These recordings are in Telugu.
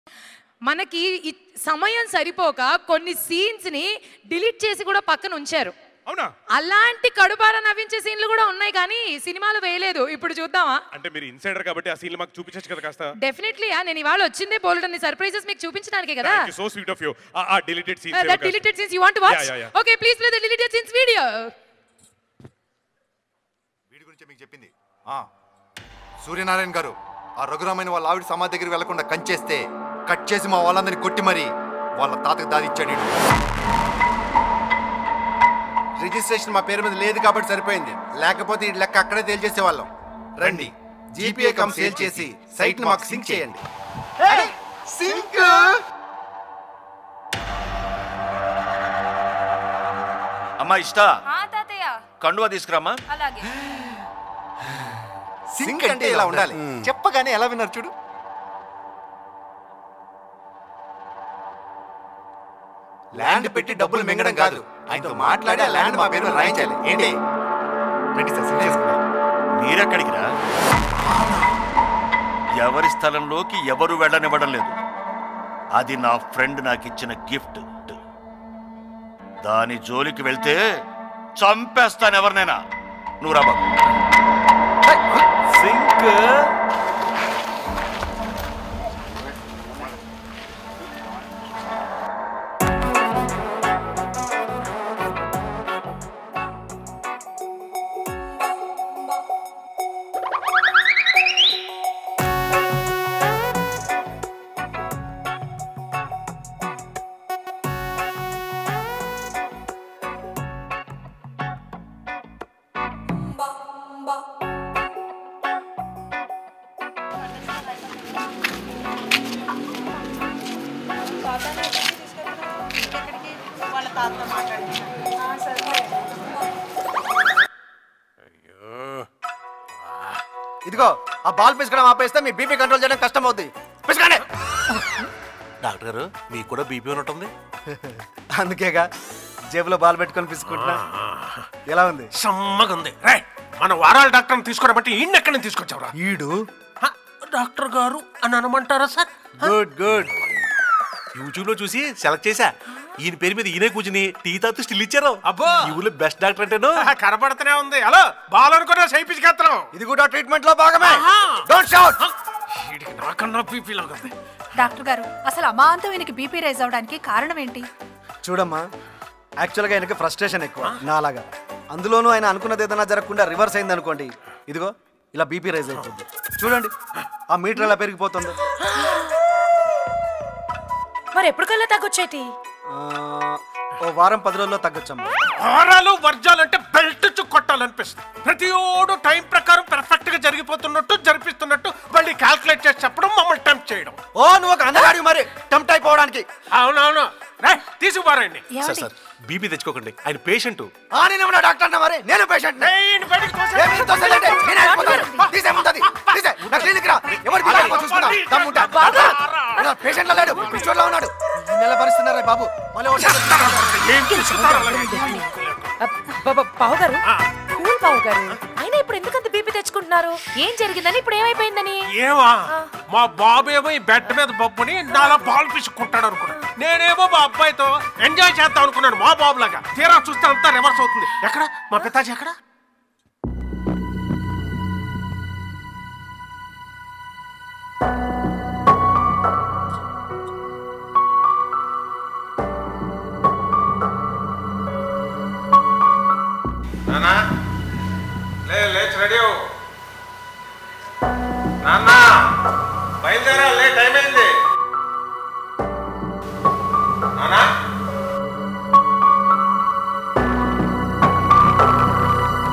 మనకి ఈ సమయం సరిపోక కొన్ని సీన్స్ ని డిలీట్ చేసి కూడా పక్కన ఉంచారు అవునా అలాంటి కడుపార నవ్వించే సీన్లు కూడా ఉన్నాయి కానీ సినిమాలు వేయలేదు ఇప్పుడు చూద్దామా అంటే మీరు ఇన్సైడర్ కాబట్టి ఆ సీన్ మాకు చూపించచ్చు కదా కాస్త డెఫినెట్లీ నేను ఇవాళ వచ్చిందే బోల్డ్ సర్ప్రైజెస్ మీకు చూపించడానికే కదా so sweet of you ah deleted scenes that deleted scenes you want to watch Yeah, yeah, yeah. Okay please play the deleted scenes video వీడి గురించి మీకు చెప్పింది ఆ, సూర్యనారాయణ గారు ఆ రఘురామైన వాళ్ళ ఆవిడ సమాధి దగ్గరికి వెళ్లకుండా కంచేస్తే కట్ చేసి మా వాళ్ళందరినీ కొట్టి మరి వాళ్ళ తాతకు దాది ఇచ్చాడు ఈడు. రిజిస్ట్రేషన్ మా పేరు మీద లేదు కాబట్టి సరిపోయింది లేకపోతే ఈ లెక్క అక్కడే తేల్చేసేవాళ్ళం రండి జీపీఏ కమ్ సేల్ చేసి సైట్ మాకు సింక్ చేయండి సింక్ అమ్మా ఇష్ట తాతయ్య కండువా తీసుకురామ్మా అలాగే సింక్ అంటే ఇలా ఉండాలి చెప్పగానే ఎలా విన్నారు చూడు ల్యాండ్ పెట్టి డబ్బులు మింగడం కాదు ఆయనతో మాట్లాడి ఆ ల్యాండ్ మా పేరు మీద రాయించాలి ఏంటి రండి సార్ సింక్ చేసుకుందాం మీరెక్కడికి రా ఎవరి స్థలంలోకి ఎవరు వెళ్ళనివ్వడం లేదు అది నా ఫ్రెండ్ నాకు ఇచ్చిన గిఫ్ట్ దాని జోలికి వెళ్తే చంపేస్తాను ఎవరినైనా నువ్వు రా బాబు సింక్ వాళ్ళ తాతతో మాట్లాడి ఇదిగో ఆ బాల్ పిసకడం ఆపేస్తే మీ బీపీ కంట్రోల్ చేయడం కష్టం అవుద్ది పిసకండి డాక్టర్ గారు మీకు కూడా బీపీ ఉన్నట్టుంది అందుకేగా జేబులో బాల్ పెట్టుకొని పిసుకుంటున్నా ఎలా ఉంది సమ్మగా ఉంది రే మన వారాల డాక్టర్ని తీసుకురాబట్టి ఈయన ఎక్కడి నుంచి తీసుకొచ్చావురా ఈడు హ, డాక్టర్ గారు అని అనమంటారా సార్ గుడ్ గుడ్ యూట్యూబ్ లో చూసి సెలెక్ట్ చేశా ఈయన పేరు మీద ఈయనే కూర్చుని టీ తాతూ స్టిల్ ఇచ్చారు అబ్బో. ఈ ఊళ్ళో బెస్ట్ డాక్టర్ అంటేను కనబడుతూనే ఉంది హలో బాల్ అనుకున్నా సైపించుకెత్తనం ఇది కూడా ట్రీట్మెంట్ లో భాగమే ఆహా. డోంట్ షౌట్ వీడికి నాకన్నా బీపీ లాగా ఉంది డాక్టర్ గారు అసలు అమాంతం ఈయనకి బీపీ రైజ్ అవడానికి కారణం ఏంటి చూడమ్మా యాక్చువల్గా ఆయనకి ఫ్రస్ట్రేషన్ ఎక్కువ నాలాగా అందులోనూ ఆయన అనుకున్నది ఏదైనా జరగకుండా రివర్స్ అయింది అనుకోండి ఇదిగో ఇలా బీపీ రైజ్ అవుతుంది చూడండి ఆ మీటర్ ఎలా పెరిగిపోతుందో మరి ఎప్పటికల్లా తగ్గొచ్చేటి ఆ, ఓ వారం పది రోజుల్లో తగ్గొచ్చమ్మా హారాలు వర్జాలు అంటే బెల్ట్ చు కొట్టాలనిపిస్తుంది ప్రతి ఓడు టైం ప్రకారం పెర్ఫెక్ట్ గా జరిగిపోతున్నట్టు జరిపిస్తున్నట్టు మళ్ళీ క్యాల్కులేట్ చేసి చెప్పడం మమ్మల్ని టెంప్ట్ చేయడం ఓ నువ్వు ఒక అందగాడి మరి టెంప్ట్ అయిపోవడానికి అవునవును రే తీసుకుపారండి సార్ సార్ బీపీ తెచ్చుకోకండి ఆయన పేషెంట్ ఆ నేను ఏమన్నా డాక్టర్ అన్నా మరి నేను పేషెంట్ బయటకు తోసేయ్. ఏమి తోసేయండి? నేనే వెళ్ళిపోతాను. తీసేయమంటది. తీసే. నా క్లినిక్ రా. ఎవరి బిడ్డ ఏమో చూసుకుందా. దమ్ముంటే. నా పేషెంట్ లో లేడు. పిచ్చోడ్లో ఉన్నాడు. ఈ నెల భరిస్తున్నారా బాబు మళ్ళీ ఒకటి ఏం తీసుకుంటారు అలాగే? పావు గారు కూల్ పావు గారు అయినా ఇప్పుడు ఎందుకంత బీపీ తెచ్చుకుంటున్నారు ఏం జరిగిందని ఇప్పుడు ఏమైపోయిందని ఏమా మా బాబేమో ఈ బెడ్ మీద బొబ్బుని నాలా బాల్ పిసుకుంటాడు అనుకున్నాను నేనేమో మా అబ్బాయితో ఎంజాయ్ చేద్దాం అనుకున్నాను మా బాబు లాగా తీరా చూస్తే అంతా రివర్స్ అవుతుంది ఎక్కడ మా పితాజీ ఎక్కడ నానా లే లేచి రెడీ అవ్వు నాన్న బయలుదేరా లే టైం అయింది నానా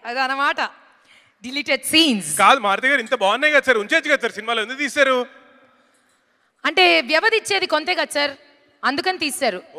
అదనమాట డిలీటెడ్ సీన్స్ కాదు మారుతి గారు ఇంత బాగున్నాయి కదా సార్ ఉంచచ్చు కదా సార్ సినిమాలో ఎందుకు తీశారు అంటే వ్యవధి ఇచ్చేది కొంతే కదా సార్ అందుకని తీశారు